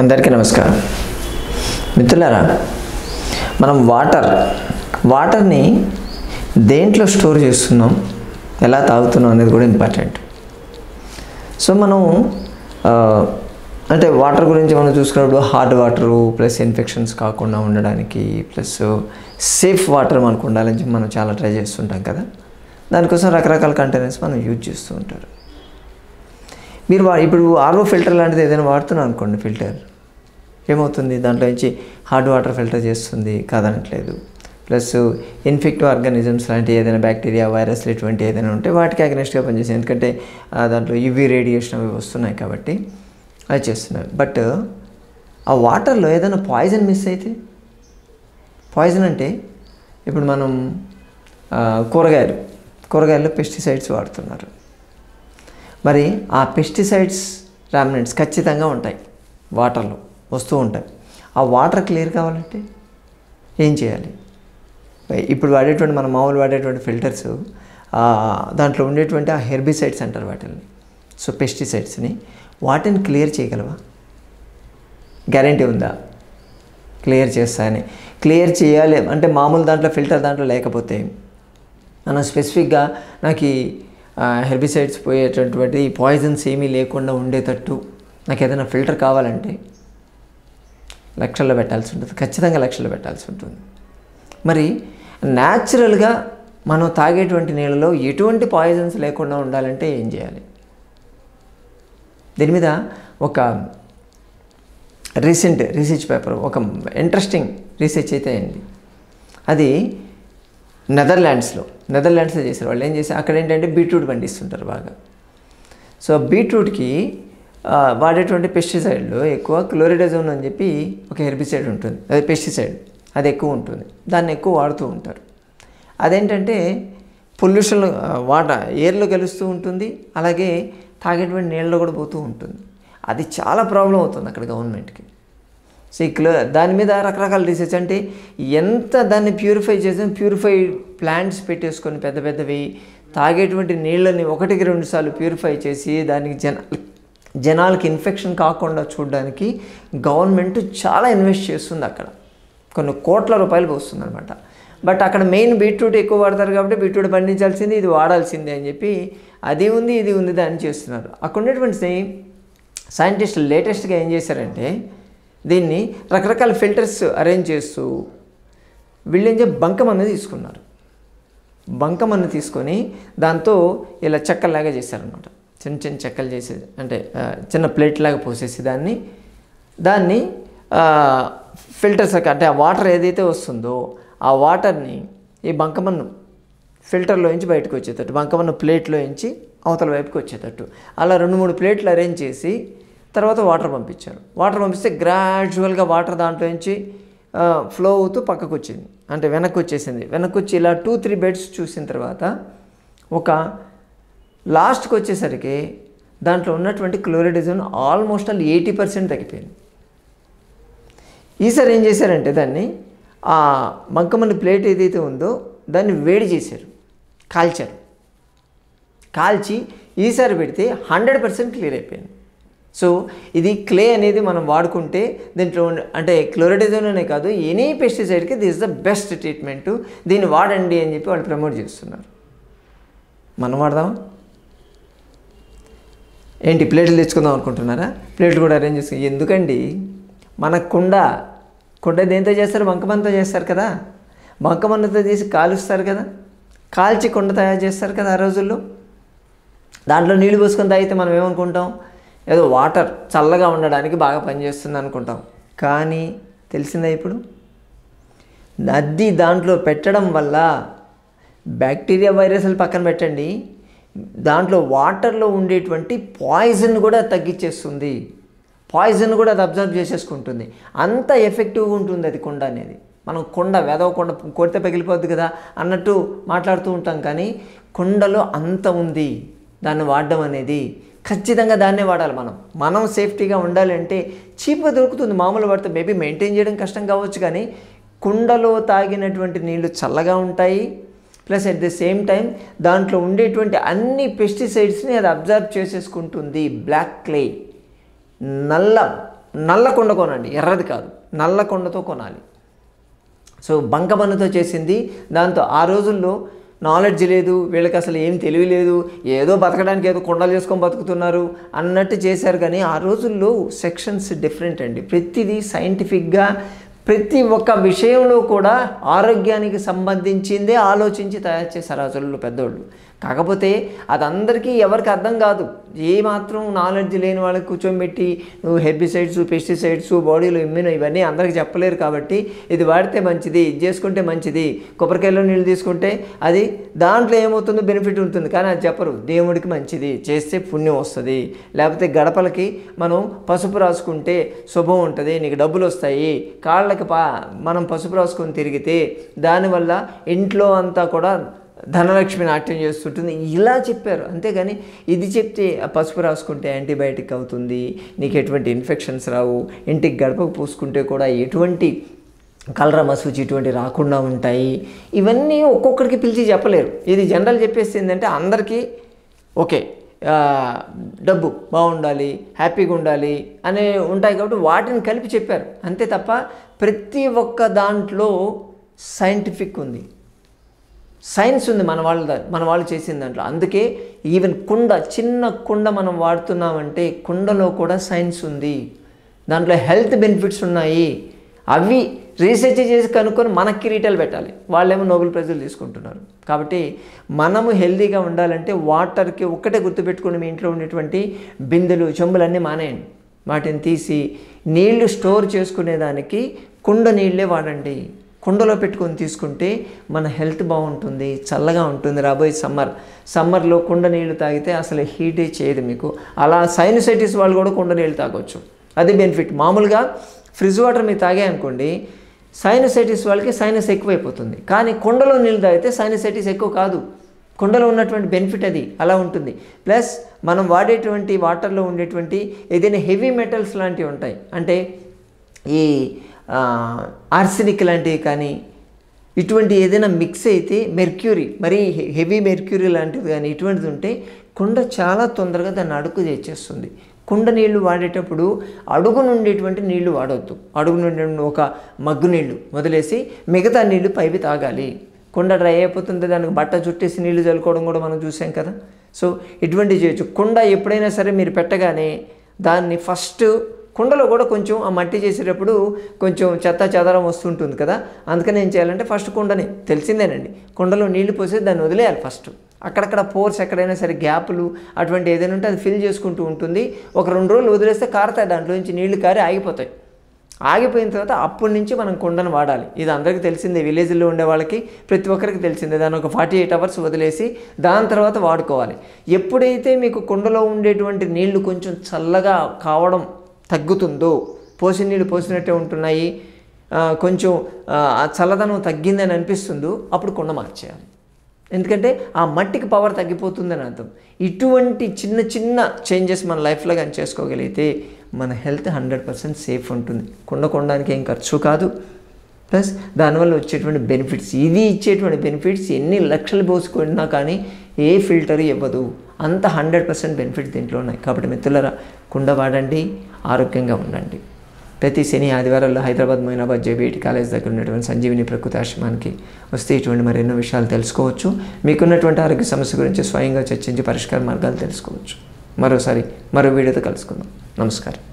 అందరికీ నమస్కారం మిత్రులారా మనం వాటర్ వాటర్ని దేంట్లో స్టోర్ చేస్తున్నాం ఎలా తాగుతున్నాం అనేది కూడా ఇంపార్టెంట్ సో మనం ఆ, అంటే వాటర్ గురించి మనం చూసుకున్నప్పుడు హార్డ్ వాటరు ప్లస్ ఇన్ఫెక్షన్స్ కాకుండా ఉండడానికి ప్లస్ సేఫ్ వాటర్ మనకు ఉండాలని చెప్పి మనం చాలా ట్రై చేస్తుంటాం కదా దానికోసం రకరకాల కంటైనర్స్ మనం యూజ్ చేస్తూ ఉంటారు మీరు వా- ఇప్పుడు ఆర్ఓ ఫిల్టర్ లాంటిది ఏదైనా వాడుతున్నాం అనుకోండి ఫిల్టర్ ఏమవుతుంది దాంట్లో నుంచి హార్డ్ వాటర్ ఫిల్టర్ చేస్తుంది కాదనట్లేదు ప్లస్ ఇన్ఫెక్టివ్ ఆర్గానిజమ్స్ లాంటి ఏదైనా బ్యాక్టీరియా వైరస్లు ఇటువంటి ఏదైనా ఉంటే వాటికి అగ్నెస్ట్గా పనిచేస్తాయి ఎందుకంటే ఆ, దాంట్లో యూవీ రేడియేషన్ అవి వస్తున్నాయి కాబట్టి అది చేస్తున్నాయి బట్ ఆ వాటర్లో ఏదైనా పాయిజన్ మిస్ అయితే పాయిజన్ అంటే ఇప్పుడు మనం ఆ, కూరగాయలు కూరగాయల్లో పెస్టిసైడ్స్ వాడుతున్నారు మరి ఆ పెస్టిసైడ్స్ రామినెంట్స్ ఖచ్చితంగా ఉంటాయి వాటర్లో వస్తూ ఉంటాయి ఆ వాటర్ క్లియర్ కావాలంటే ఏం చేయాలి ఇప్పుడు వాడేటువంటి మనం మామూలు వాడేటువంటి ఫిల్టర్స్ దాంట్లో ఉండేటువంటి ఆ హెర్బిసైడ్స్ అంటారు వాటిని సో పెస్టిసైడ్స్ని వాటిని క్లియర్ చేయగలవా గ్యారంటీ ఉందా క్లియర్ చేస్తాయని క్లియర్ చేయాలి అంటే మామూలు దాంట్లో ఫిల్టర్ దాంట్లో లేకపోతే మనం స్పెసిఫిక్గా నాకు ఈ హెర్బిసైడ్స్ పోయేటటువంటి పాయిజన్స్ ఏమీ లేకుండా ఉండేటట్టు నాకు ఏదైనా ఫిల్టర్ కావాలంటే లక్షల్లో పెట్టాల్సి ఉంటుంది ఖచ్చితంగా లక్షల్లో పెట్టాల్సి ఉంటుంది మరి న్యాచురల్గా మనం తాగేటువంటి నీళ్ళలో ఎటువంటి పాయిజన్స్ లేకుండా ఉండాలంటే ఏం చేయాలి దీని మీద ఒక రీసెంట్ రీసెర్చ్ పేపర్ ఒక ఇంట్రెస్టింగ్ రీసెర్చ్ అయితే అయింది అది నెదర్లాండ్స్లో నెదర్లాండ్స్లో చేశారు వాళ్ళు ఏం చేశారు అక్కడ ఏంటంటే బీట్రూట్ పండిస్తుంటారు బాగా సో బీట్రూట్కి ఆ, వాడేటువంటి పెస్టిసైడ్లో ఎక్కువ క్లోరిడజోన్ అని చెప్పి ఒక హెర్బిసైడ్ ఉంటుంది అది పెస్టిసైడ్ అది ఎక్కువ ఉంటుంది దాన్ని ఎక్కువ వాడుతూ ఉంటారు అదేంటంటే పొల్యూషన్ వాటర్ ఎయిర్లో కలుస్తూ ఉంటుంది అలాగే తాగేటువంటి నీళ్ళలో కూడా పోతూ ఉంటుంది అది చాలా ప్రాబ్లం అవుతుంది అక్కడ గవర్నమెంట్కి సో ఈ క్లో దాని మీద రకరకాల రీసెర్చ్ అంటే ఎంత దాన్ని ప్యూరిఫై చేసాం ప్యూరిఫైడ్ ప్లాంట్స్ పెట్టేసుకొని పెద్ద పెద్దవి తాగేటువంటి నీళ్ళని ఒకటికి రెండు సార్లు ప్యూరిఫై చేసి దానికి జన జనాలకి ఇన్ఫెక్షన్ కాకుండా చూడడానికి గవర్నమెంట్ చాలా ఇన్వెస్ట్ చేస్తుంది అక్కడ కొన్ని కోట్ల రూపాయలు పోస్తుంది అనమాట బట్ అక్కడ మెయిన్ బీట్రూట్ ఎక్కువ వాడతారు కాబట్టి బీట్రూట్ పండించాల్సింది ఇది వాడాల్సిందే అని చెప్పి అది ఉంది ఇది ఉంది దాన్ని చేస్తున్నారు అక్కడ ఉన్నటువంటి సైంటిస్టులు లేటెస్ట్గా ఏం చేశారంటే దీన్ని రకరకాల ఫిల్టర్స్ అరేంజ్ చేస్తూ వీళ్ళు ఏం చెప్పి బంకమన్ను తీసుకున్నారు బంకమన్ను తీసుకొని దాంతో ఇలా చెక్కల్లాగా చేశారనమాట చిన్న చిన్న చెక్కలు చేసేది అంటే ఆ, చిన్న ప్లేట్ లాగా పోసేసి దాన్ని దాన్ని ఫిల్టర్స్ అంటే ఆ వాటర్ ఏదైతే వస్తుందో ఆ వాటర్ని ఈ బంకమన్ను ఫిల్టర్లో నుంచి బయటకు వచ్చేటట్టు బంకమన్ను ప్లేట్లో నుంచి అవతల వైపుకి వచ్చేటట్టు అలా రెండు మూడు ప్లేట్లు అరేంజ్ చేసి తర్వాత వాటర్ పంపించారు వాటర్ పంపిస్తే గ్రాడ్యువల్గా వాటర్ దాంట్లో నుంచి ఫ్లో అవుతూ పక్కకు వచ్చింది అంటే వెనక్కి వచ్చేసింది వెనక్కి వచ్చి ఇలా టూ త్రీ బెడ్స్ చూసిన తర్వాత ఒక లాస్ట్కి వచ్చేసరికి దాంట్లో ఉన్నటువంటి క్లోరిడిజన్ ఆల్మోస్ట్ ఆల్ ఎయిటీ పర్సెంట్ తగ్గిపోయింది ఈసారి ఏం చేశారంటే దాన్ని ఆ బంకమల్లి ప్లేట్ ఏదైతే ఉందో దాన్ని వేడి చేశారు కాల్చారు కాల్చి ఈసారి పెడితే హండ్రెడ్ పర్సెంట్ క్లియర్ అయిపోయింది సో ఇది క్లే అనేది మనం వాడుకుంటే దీంట్లో ఉన్న- అంటే క్లోరిడైజోన్ అనే కాదు ఎనీ పెస్టిసైడ్కి దిస్ ద బెస్ట్ ట్రీట్మెంట్ దీన్ని వాడండి అని చెప్పి వాళ్ళు ప్రమోట్ చేస్తున్నారు మనం వాడదామా ఏంటి ప్లేట్లు తెచ్చుకుందాం అనుకుంటున్నారా ప్లేట్లు కూడా అరేంజ్ చేసుకుని ఎందుకండి మన కుండ కుండ దేంతో చేస్తారు బంకమన్నుతో చేస్తారు కదా బంకమన్నుతో తీసి కాలుస్తారు కదా కాల్చి కుండ తయారు చేస్తారు కదా ఆ రోజుల్లో దాంట్లో నీళ్లు పోసుకొని తాగితే మనం ఏమనుకుంటాం ఏదో వాటర్ చల్లగా ఉండడానికి బాగా పనిచేస్తుంది అనుకుంటాం కానీ తెలిసిందా ఇప్పుడు నది దాంట్లో పెట్టడం వల్ల బ్యాక్టీరియా వైరస్లు పక్కన పెట్టండి దాంట్లో వాటర్లో ఉండేటువంటి పాయిజన్ కూడా తగ్గించేస్తుంది పాయిజన్ కూడా అది అబ్జర్వ్ చేసేసుకుంటుంది అంత ఎఫెక్టివ్గా ఉంటుంది అది కొండ అనేది మనం కొండ వెదవ కొండ కొడితే పగిలిపోద్ది కదా అన్నట్టు మాట్లాడుతూ ఉంటాం కానీ కొండలో అంత ఉంది దాన్ని వాడడం అనేది ఖచ్చితంగా దాన్నే వాడాలి మనం మనం సేఫ్టీగా ఉండాలి అంటే చీప్గా దొరుకుతుంది మామూలు వాడితే మేబీ మెయింటైన్ చేయడం కష్టం కావచ్చు కానీ కుండలో తాగినటువంటి నీళ్లు చల్లగా ఉంటాయి plus at the same time దాంట్లో ఉండేటువంటి అన్ని పెస్టిసైడ్స్ని అది అబ్జర్వ్ చేసేసుకుంటుంది బ్లాక్ క్లే నల్ల నల్ల కుండ కొనండి ఎర్రది కాదు నల్ల కుండతో కొనాలి సో బంకమన్నుతో చేసింది దాంతో ఆ రోజుల్లో నాలెడ్జ్ లేదు వీళ్ళకి అసలు ఏం తెలివి లేదు ఏదో బతకడానికి ఏదో కుండలు చేసుకొని బతుకుతున్నారు అన్నట్టు చేశారు కానీ ఆ రోజుల్లో సెక్షన్స్ డిఫరెంట్ అండి ప్రతిదీ సైంటిఫిక్గా ప్రతి ఒక్క విషయంలో కూడా ఆరోగ్యానికి సంబంధించిందే ఆలోచించి తయారు చేశారు ఆ రోజుల్లో పెద్దోళ్ళు కాకపోతే అది అందరికీ ఎవరికి అర్థం కాదు ఏ మాత్రం నాలెడ్జ్ లేని వాళ్ళకి కూర్చోబెట్టి నువ్వు హెర్బిసైడ్స్ పెస్టిసైడ్స్ బాడీలో ఇమ్యూనో ఇవన్నీ అందరికీ చెప్పలేరు కాబట్టి ఇది వాడితే మంచిది ఇది చేసుకుంటే మంచిది కొబ్బరికాయలో నీళ్ళు తీసుకుంటే అది దాంట్లో ఏమవుతుందో బెనిఫిట్ ఉంటుంది కానీ అది చెప్పరు దేవుడికి మంచిది చేస్తే పుణ్యం వస్తుంది లేకపోతే గడపలకి మనం పసుపు రాసుకుంటే శుభం ఉంటుంది నీకు డబ్బులు వస్తాయి కాళ్ళకి పా మనం పసుపు రాసుకొని తిరిగితే దానివల్ల ఇంట్లో అంతా కూడా ధనలక్ష్మి నాట్యం చేస్తుంటుంది ఇలా చెప్పారు అంతేగాని ఇది చెప్తే ఆ పసుపు రాసుకుంటే యాంటీబయాటిక్ అవుతుంది నీకు ఎటువంటి ఇన్ఫెక్షన్స్ రావు ఇంటికి గడపకు పూసుకుంటే కూడా ఎటువంటి కలర మసూచి ఇటువంటి రాకుండా ఉంటాయి ఇవన్నీ ఒక్కొక్కరికి పిలిచి చెప్పలేరు ఇది జనరల్ చెప్పేసి ఏంటంటే అందరికీ ఓకే ఆ, డబ్బు బాగుండాలి హ్యాపీగా ఉండాలి అనే ఉంటాయి కాబట్టి వాటిని కలిపి చెప్పారు అంతే తప్ప ప్రతి ఒక్క దాంట్లో సైంటిఫిక్ ఉంది సైన్స్ ఉంది మన వాళ్ళ దా- మన వాళ్ళు చేసిన దాంట్లో అందుకే ఈవెన్ కుండ చిన్న కుండ మనం వాడుతున్నామంటే కుండలో కూడా సైన్స్ ఉంది దాంట్లో హెల్త్ బెనిఫిట్స్ ఉన్నాయి అవి రీసెర్చ్ చేసి కనుక్కొని మనకి కిరీటాలు పెట్టాలి వాళ్ళేమో నోబెల్ ప్రైజులు తీసుకుంటున్నారు కాబట్టి మనము హెల్తీగా ఉండాలంటే వాటర్కి ఒక్కటే గుర్తుపెట్టుకుని మీ ఇంట్లో ఉండేటువంటి బిందెలు చెంబులన్నీ మానేయండి వాటిని తీసి నీళ్లు స్టోర్ చేసుకునేదానికి కుండ నీళ్ళే వాడండి కుండలో పెట్టుకొని తీసుకుంటే మన హెల్త్ బాగుంటుంది చల్లగా ఉంటుంది రాబోయే సమ్మర్ సమ్మర్లో కుండ నీళ్లు తాగితే అసలు హీటే చేయదు మీకు అలా సైనసైటిస్ వాళ్ళు కూడా కుండ నీళ్ళు తాగొచ్చు అది బెనిఫిట్ మామూలుగా ఫ్రిడ్జ్ వాటర్ మీరు తాగే అనుకోండి సైనసైటిస్ వాళ్ళకి సైనస్ ఎక్కువైపోతుంది కానీ కుండలో నీళ్ళు తాగితే సైనసైటిస్ ఎక్కువ కాదు కుండలో ఉన్నటువంటి బెనిఫిట్ అది అలా ఉంటుంది ప్లస్ మనం వాడేటువంటి వాటర్లో ఉండేటువంటి ఏదైనా హెవీ మెటల్స్ లాంటివి ఉంటాయి అంటే ఈ ఆర్సినిక్ లాంటివి కానీ ఇటువంటి ఏదైనా మిక్స్ అయితే మెర్క్యూరీ మరీ హె- హెవీ మెర్క్యూరీ లాంటిది కానీ ఇటువంటిది ఉంటే కుండ చాలా తొందరగా దాన్ని అడుగు తెచ్చేస్తుంది కుండ నీళ్లు వాడేటప్పుడు అడుగు నుండేటువంటి నీళ్లు వాడవద్దు అడుగు నుండి ఒక మగ్గు నీళ్లు వదిలేసి మిగతా నీళ్లు పైవి తాగాలి కుండ డ్రై అయిపోతుంది దానికి బట్ట చుట్టేసి నీళ్లు చల్లుకోవడం కూడా మనం చూసాం కదా సో ఇటువంటివి చేయొచ్చు కుండ ఎప్పుడైనా సరే మీరు పెట్టగానే దాన్ని ఫస్ట్ కుండలో కూడా కొంచెం ఆ మట్టి చేసేటప్పుడు కొంచెం చెత్త చెదరం వస్తుంటుంది కదా అందుకని ఏం చేయాలంటే ఫస్ట్ కుండని తెలిసిందేనండి కుండలో నీళ్లు పోసి దాన్ని వదిలేయాలి ఫస్ట్ అక్కడక్కడ పోర్స్ ఎక్కడైనా సరే గ్యాపులు అటువంటి ఏదైనా ఉంటే అది ఫిల్ చేసుకుంటూ ఉంటుంది ఒక రెండు రోజులు వదిలేస్తే కారుతాయి దాంట్లో నుంచి నీళ్లు కారి ఆగిపోతాయి ఆగిపోయిన తర్వాత అప్పటి నుంచి మనం కుండను వాడాలి ఇది అందరికీ తెలిసిందే విలేజ్లో ఉండే వాళ్ళకి ప్రతి ఒక్కరికి తెలిసిందే దాన్ని ఒక ఫార్టీ ఎయిట్ అవర్స్ వదిలేసి దాని తర్వాత వాడుకోవాలి ఎప్పుడైతే మీకు కుండలో ఉండేటువంటి నీళ్లు కొంచెం చల్లగా కావడం తగ్గుతుందో పోసిన నీళ్ళు పోసినట్టే ఉంటున్నాయి ఆ, కొంచెం ఆ, ఆ చల్లదనం తగ్గిందని అనిపిస్తుందో అప్పుడు కుండ మార్చేయాలి ఎందుకంటే ఆ మట్టికి పవర్ తగ్గిపోతుందని అర్థం ఇటువంటి చిన్న చిన్న చేంజెస్ మన లైఫ్లో కానీ చేసుకోగలిగితే మన హెల్త్ హండ్రెడ్ పర్సెంట్ సేఫ్ ఉంటుంది కుండ కొనడానికి ఏం ఖర్చు కాదు ప్లస్ దానివల్ల వచ్చేటువంటి బెనిఫిట్స్ ఇది ఇచ్చేటువంటి బెనిఫిట్స్ ఎన్ని లక్షలు పోసుకున్నా కానీ ఏ ఫిల్టర్ ఇవ్వదు అంత హండ్రెడ్ పర్సెంట్ బెనిఫిట్స్ దీంట్లో ఉన్నాయి కాబట్టి మిత్రులరా కుండ వాడండి ఆరోగ్యంగా ఉండండి ప్రతి శని ఆదివారాల్లో హైదరాబాద్ మైనాబాద్ జేబీఐటి కాలేజ్ దగ్గర ఉన్నటువంటి సంజీవిని ప్రకృతి ఆశ్రమానికి వస్తే ఇటువంటి మరెన్నో విషయాలు తెలుసుకోవచ్చు మీకున్నటువంటి ఆరోగ్య సమస్య గురించి స్వయంగా చర్చించి పరిష్కార మార్గాలు తెలుసుకోవచ్చు మరోసారి మరో వీడియోతో కలుసుకుందాం నమస్కారం